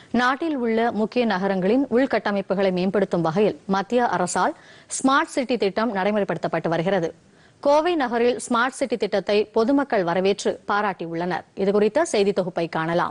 நாட்டில் உள்ள முக்கிய நகரங்களின் உள்கட்டமைப்புகளை மேம்படுத்தும் வகையில் மத்திய அரசால் ஸ்மார்ட் சிட்டி திட்டம் நடைமுறைப்படுத்தப்பட்டு வருகிறது கோவை நகரில் ஸ்மார்ட் சிட்டி திட்டத்தை பொதுமக்கள் வரவேற்று பாராட்டியுள்ளனர் இதுகுறித்த செய்தி தொகுப்பை காணலாம்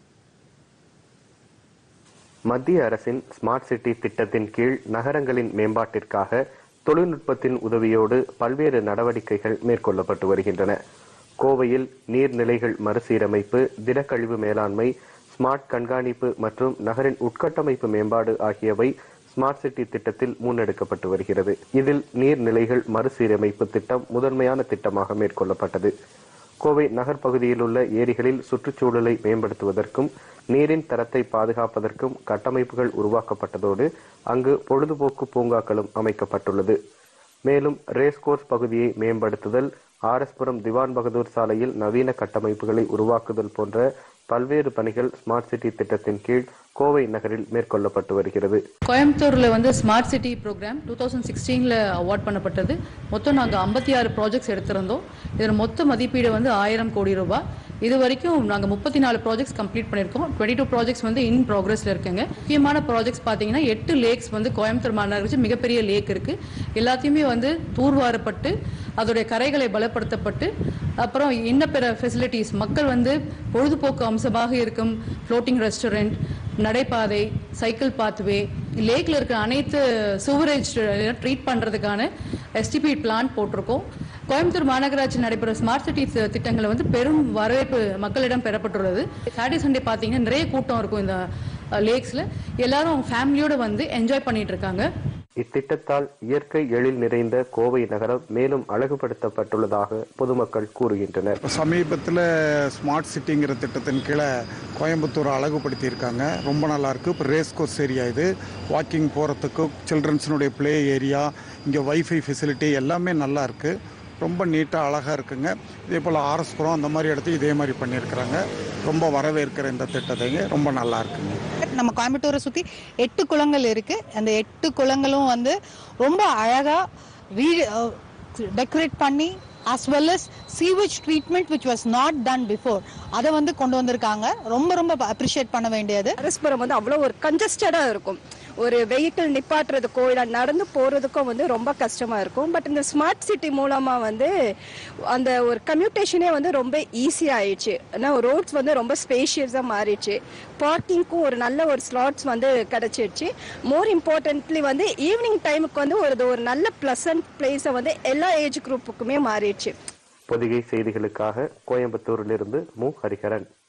மத்திய அரசின் ஸ்மார்ட் சிட்டி திட்டத்தின் கீழ் நகரங்களின் மேம்பாட்டிற்காக தொழில்நுட்பத்தின் உதவியோடு பல்வேறு நடவடிக்கைகள் மேற்கொள்ளப்பட்டு வருகின்றன கோவையில் நீர்நிலைகள் மறுசீரமைப்பு திடக்கழிவு மேலாண்மை ஸ்மார்ட் கண்காணிப்பு மற்றும் நகரின் உட்கட்டமைப்பு மேம்பாடு ஆகியவை ஸ்மார்ட் சிட்டி திட்டத்தில் முன்னெடுக்கப்பட்டு வருகிறது இதில் நீர்நிலைகள் மறுசீரமைப்பு திட்டம் முதன்மையான திட்டமாக மேற்கொள்ளப்பட்டது கோவை நகர் பகுதியில் உள்ள ஏரிகளில் சுற்றுச்சூழலை மேம்படுத்துவதற்கும் நீரின் தரத்தை பாதுகாப்பதற்கும் கட்டமைப்புகள் உருவாக்கப்பட்டதோடு அங்கு பொழுதுபோக்கு பூங்காக்களும் அமைக்கப்பட்டுள்ளது மேலும் ரேஸ்கோர்ஸ் பகுதியை மேம்படுத்துதல் ஆர்எஸ்புரம் திவான் பகதூர் சாலையில் நவீன கட்டமைப்புகளை உருவாக்குதல் போன்ற பல்வேறு பணிகள் ஸ்மார்ட் சிட்டி திட்டத்தின் கீழ் கோவை நகரில் மேற்கொள்ளப்பட்டு வருகிறது கோயம்புத்தூர்ல வந்து smart city program two thousand சிக்ஸ்டீன்ல அவார்ட் பண்ணப்பட்டது மொத்தம் நாங்கள் ஐம்பத்தி ஆறு ப்ராஜெக்ட்ஸ் எடுத்திருந்தோம் இதன் மொத்த மதிப்பீடு வந்து ஆயிரம் கோடி ரூபாய் இது வரைக்கும் நாங்கள் முப்பத்தி நாலு ப்ராஜெக்ட்ஸ் கம்ப்ளீட் பண்ணியிருக்கோம் டுவெண்ட்டி டூ ப்ராஜெக்ட்ஸ் வந்து இன் ப்ராக்ரஸ்ல இருக்குங்க முக்கியமான ப்ராஜெக்ட்ஸ் பார்த்தீங்கன்னா எட்டு லேக்ஸ் வந்து கோயம்புத்தூர் மாநகராட்சி மிகப்பெரிய லேக் இருக்கு எல்லாத்தையுமே வந்து தூர்வாரப்பட்டு அதோடைய கரைகளை பலப்படுத்தப்பட்டு அப்புறம் இன்ன பிற ஃபெசிலிட்டிஸ் மக்கள் வந்து பொழுதுபோக்கு அம்சமாக இருக்கும் ஃப்ளோட்டிங் ரெஸ்டாரண்ட் நடைபாதை சைக்கிள் பாத்வே லேக்ல இருக்க அனைத்து சுவரேஜ் ட்ரீட் பண்றதுக்கான எஸ்டிபி பிளான் போட்டிருக்கோம் கோயம்புத்தூர் மாநகராட்சி நடைபெறும் ஸ்மார்ட் சிட்டி திட்டங்களை வந்து பெரும் வரவேற்பு மக்களிடம் பெறப்பட்டுள்ளது சாட்டர்டே சண்டே பார்த்தீங்கன்னா நிறைய கூட்டம் இருக்கும் இந்த லேக்ஸ்ல எல்லாரும் ஃபேமிலியோட வந்து என்ஜாய் பண்ணிட்டு இருக்காங்க இத்திட்டத்தால் இயற்கை எழில் நிறைந்த கோவை நகரம் மேலும் அழகுபடுத்தப்பட்டுள்ளதாக பொதுமக்கள் கூறுகின்றனர் சமீபத்தில் ஸ்மார்ட் சிட்டிங்கிற திட்டத்தின் கீழே கோயம்புத்தூர் அழகுபடுத்தியிருக்காங்க ரொம்ப நல்லா இருக்கு இப்போ ரேஸ் கோர்ஸ் ஏரியா இது வாக்கிங் போகிறதுக்கு சில்ட்ரன்ஸினுடைய ப்ளே ஏரியா இங்கே வைஃபை ஃபெசிலிட்டி எல்லாமே நல்லா இருக்கு ரொம்ப நீட்டாக அழகாக இருக்குங்க இதே போல் ஆர்எஸ்புரம் அந்த மாதிரி இடத்து இதே மாதிரி பண்ணியிருக்கிறாங்க ரொம்ப வரவேற்கிற இந்த திட்டத்தைங்க ரொம்ப நல்லா இருக்குங்க நம்ம கோயம்புத்தூரை சுற்றி எட்டு குளங்கள் இருக்கு அந்த எட்டு குளங்களும் வந்து ரொம்ப அழகா ரீ டெக்கரேட் பண்ணி as well as sewage treatment which was not done before அதை வந்து கொண்டு வந்திருக்காங்க ரொம்ப ரொம்ப அப்ரிஷியேட் பண்ண வேண்டியது அரஸ்புரம் வந்து அவ்வளோ ஒரு கன்ஜஸ்டடா இருக்கும் ஒரு வெஹிக்கிள் நிப்பாட்டுறதுக்கோ இல்லை நடந்து போறதுக்கோ வந்து ரொம்ப கஷ்டமா இருக்கும் பட் இந்த ஸ்மார்ட் சிட்டி மூலமா வந்து அந்த ஒரு கம்யூட்டேஷனே வந்து ரொம்ப ஈஸி ஆயிடுச்சு ஏன்னா ரோட்ஸ் வந்து ரொம்ப ஸ்பேஷியஸாக மாறிடுச்சு பார்க்கிங்க்கும் ஒரு நல்ல ஒரு ஸ்லாட்ஸ் வந்து கிடைச்சிடுச்சு மோர் இம்பார்ட்டன்ட்லி வந்து ஈவினிங் டைமுக்கு வந்து ஒரு ஒரு நல்ல ப்ளசன்ட் பிளேஸை வந்து எல்லா ஏஜ் குரூப்புக்குமே மாறிடுச்சு பொதிகை செய்திகளுக்காக கோயம்புத்தூரிலிருந்து மு ஹரிஹரன்